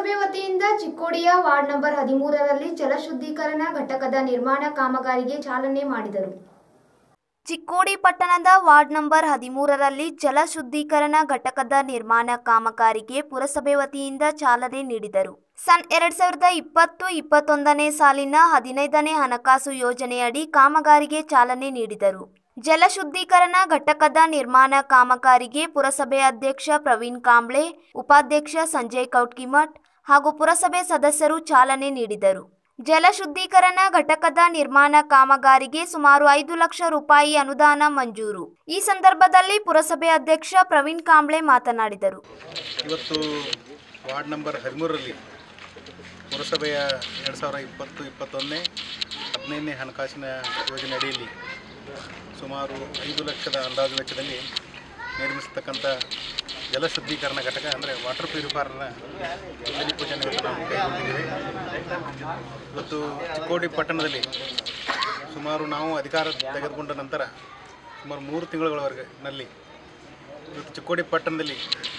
ಪುರಸಭೆ ವತಿಯಿಂದ ಚಿಕ್ಕೋಡಿಯ ward number ಹದಿಮೂರರಲ್ಲಿ ಜಲಶುದ್ಧೀಕರಣ ಘಟಕದ ನಿರ್ಮಾಣ ಕಾಮಗಾರಿಗೆ ಚಾಲನೆ ಮಾಡಿದರು ಚಿಕ್ಕೋಡಿ ಪಟ್ಟಣದ ವಾರ್ಡ್ ನಂಬರ್ ಹದಿಮೂರರಲ್ಲಿ ಜಲ ಶುದ್ಧೀಕರಣ ಘಟಕದ ನಿರ್ಮಾಣ ಕಾಮಗಾರಿಗೆ ಪುರಸಭೆ ವತಿಯಿಂದ ಚಾಲನೆ ನೀಡಿದರು ಸನ್ ಎರಡ್ ಸಾವಿರದ ಇಪ್ಪತ್ತು ಇಪ್ಪತ್ತೊಂದನೇ ಸಾಲಿನ ಹದಿನೈದನೇ ಹಣಕಾಸು ಯೋಜನೆಯಡಿ ಕಾಮಗಾರಿಗೆ ಚಾಲನೆ ನೀಡಿದರು ಜಲ ಶುದ್ಧೀಕರಣ ಘಟಕದ ನಿರ್ಮಾಣ ಕಾಮಗಾರಿಗೆ ಪುರಸಭೆ ಅಧ್ಯಕ್ಷ ಪ್ರವೀಣ್ ಕಾಂಬ್ಳೆ ಉಪಾಧ್ಯಕ್ಷ ಸಂಜಯ್ ಕೌಟ್ಕಿಮಠ್ ಹಾಗೂ ಪುರಸಭೆ ಸದಸ್ಯರು ಚಾಲನೆ ನೀಡಿದರು ಜಲ ಶುದ್ಧೀಕರಣ ಘಟಕದ ನಿರ್ಮಾಣ ಕಾಮಗಾರಿಗೆ ಸುಮಾರು ಐದು ಲಕ್ಷ ರೂಪಾಯಿ ಅನುದಾನ ಮಂಜೂರು ಈ ಸಂದರ್ಭದಲ್ಲಿ ಪುರಸಭೆ ಅಧ್ಯಕ್ಷ ಪ್ರವೀಣ್ ಕಾಂಬ್ಳೆ ಮಾತನಾಡಿದರು ಇವತ್ತು ವಾರ್ಡ್ ನಂಬರ್ ಹದಿಮೂರರಲ್ಲಿ ಪುರಸಭೆಯ ಎರಡು ಸಾವಿರ ಇಪ್ಪತ್ತು ಇಪ್ಪತ್ತೊಂದನೇ ಹದಿನೈದನೇ ಹಣಕಾಸಿನ ಯೋಜನೆ ಅಡಿಯಲ್ಲಿ ಸುಮಾರು ಐದು ಲಕ್ಷದ ಅಂದಾಜು ವೆಚ್ಚದಲ್ಲಿ ನಿರ್ಮಿಸತಕ್ಕಂಥ ಜಲ ಶುದ್ಧೀಕರಣ ಘಟಕ ಅಂದರೆ ವಾಟರ್ ಪ್ಯೂರಿಫೈರ್ನ ಭೂಮಿ ಪೂಜನೆ ಇವತ್ತು ನಾವು ಕೈಗೊಂಡಿದ್ದೇವೆ ಇವತ್ತು ಚಿಕ್ಕೋಡಿ ಪಟ್ಟಣದಲ್ಲಿ ಸುಮಾರು ನಾವು ಅಧಿಕಾರ ತೆಗೆದುಕೊಂಡ ನಂತರ ಸುಮಾರು ಮೂರು ತಿಂಗಳವರೆಗೆ ನಲ್ಲಿ ಇವತ್ತು ಚಿಕ್ಕೋಡಿ ಪಟ್ಟಣದಲ್ಲಿ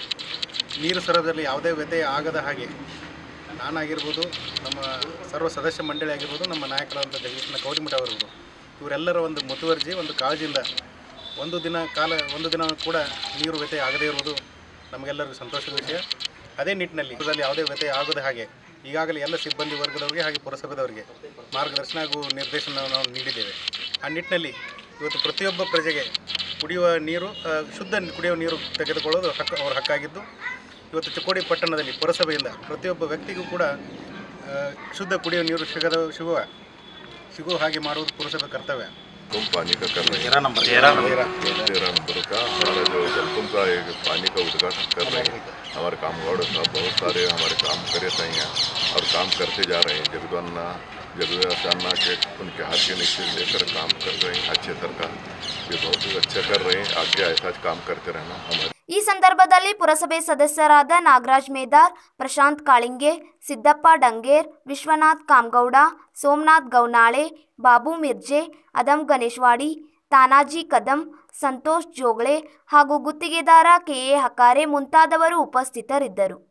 ನೀರು ಸರದಲ್ಲಿ ಯಾವುದೇ ವ್ಯತ್ಯಯ ಆಗದ ಹಾಗೆ ನಾನಾಗಿರ್ಬೋದು ನಮ್ಮ ಸರ್ವ ಸದಸ್ಯ ಮಂಡಳಿ ಆಗಿರ್ಬೋದು ನಮ್ಮ ನಾಯಕರಾದಂಥ ಜಗದೀಶನ ಕೌರಿಮಠ ಅವರಿರ್ಬೋದು ಇವರೆಲ್ಲರ ಒಂದು ಮುತುವರ್ಜಿ ಒಂದು ಕಾಳಜಿಯಿಂದ ಒಂದು ದಿನ ಕಾಲ ಒಂದು ದಿನ ಕೂಡ ನೀರು ವ್ಯತ್ಯಯ ಆಗದೇ ಇರುವುದು ನಮಗೆಲ್ಲರಿಗೂ ಸಂತೋಷದ ವಿಷಯ ಅದೇ ನಿಟ್ಟಿನಲ್ಲಿ ಇದರಲ್ಲಿ ಯಾವುದೇ ವ್ಯತ್ಯಯ ಆಗದ ಹಾಗೆ ಈಗಾಗಲೇ ಎಲ್ಲ ಸಿಬ್ಬಂದಿ ವರ್ಗದವರಿಗೆ ಹಾಗೆ ಪುರಸಭೆದವರಿಗೆ ಮಾರ್ಗದರ್ಶನ ಹಾಗೂ ನಿರ್ದೇಶನ ನಾವು ನೀಡಿದ್ದೇವೆ ಆ ನಿಟ್ಟಿನಲ್ಲಿ ಇವತ್ತು ಪ್ರತಿಯೊಬ್ಬ ಪ್ರಜೆಗೆ ಕುಡಿಯುವ ನೀರು ಆ, ಶುದ್ಧ ಕುಡಿಯುವ ನೀರು ತೆಗೆದುಕೊಳ್ಳೋದು ಹಕ್ಕು ಅವರ ಹಕ್ಕಾಗಿದ್ದು ಇವತ್ತು ಚಿಕ್ಕೋಡಿ ಪಟ್ಟಣದಲ್ಲಿ ಪುರಸಭೆಯಿಂದ ಪ್ರತಿಯೊಬ್ಬ ವ್ಯಕ್ತಿಗೂ ಕೂಡ ಆ, ಶುದ್ಧ ಕುಡಿಯುವ ನೀರು ಸಿಗದ ಸಿಗುವ ಸಿಗುವ ಹಾಗೆ ಮಾಡುವುದು ಪುರಸಭೆ ಕರ್ತವ್ಯ तुम पानी का कर रहे हैं तेरह नंबर तेरह नंबर का हमारा जो जलकुम का एक पानी का उद्घाटन कर रहे हैं हमारे कामगार साहब बहुत सारे हमारे काम करे सही हैं और काम करते जा रहे हैं जगदन्ना जगदन्ना के उनके हाथ के नीचे लेकर काम कर रहे हैं अच्छे सरकार ये बहुत ही अच्छा कर रहे हैं आगे ऐसा काम करते रहना हमारे ಈ ಸಂದರ್ಭದಲ್ಲಿ ಪುರಸಭೆ ಸದಸ್ಯರಾದ ನಾಗರಾಜ್ ಮೇದಾರ್ ಪ್ರಶಾಂತ್ ಕಾಳಿಂಗೆ ಸಿದ್ದಪ್ಪ ಡಂಗೇರ್ ವಿಶ್ವನಾಥ್ ಕಾಮಗೌಡ ಸೋಮನಾಥ್ ಗೌನಾಳೆ ಬಾಬು ಮಿರ್ಜೆ ಅದಂ ಗಣೇಶ್ವಾಡಿ ತಾನಾಜಿ ಕದಂ ಸಂತೋಷ್ ಜೋಗ್ಳೆ ಹಾಗೂ ಗುತ್ತಿಗೆದಾರ ಕೆಎ ಹಕಾರೆ ಮುಂತಾದವರು ಉಪಸ್ಥಿತರಿದ್ದರು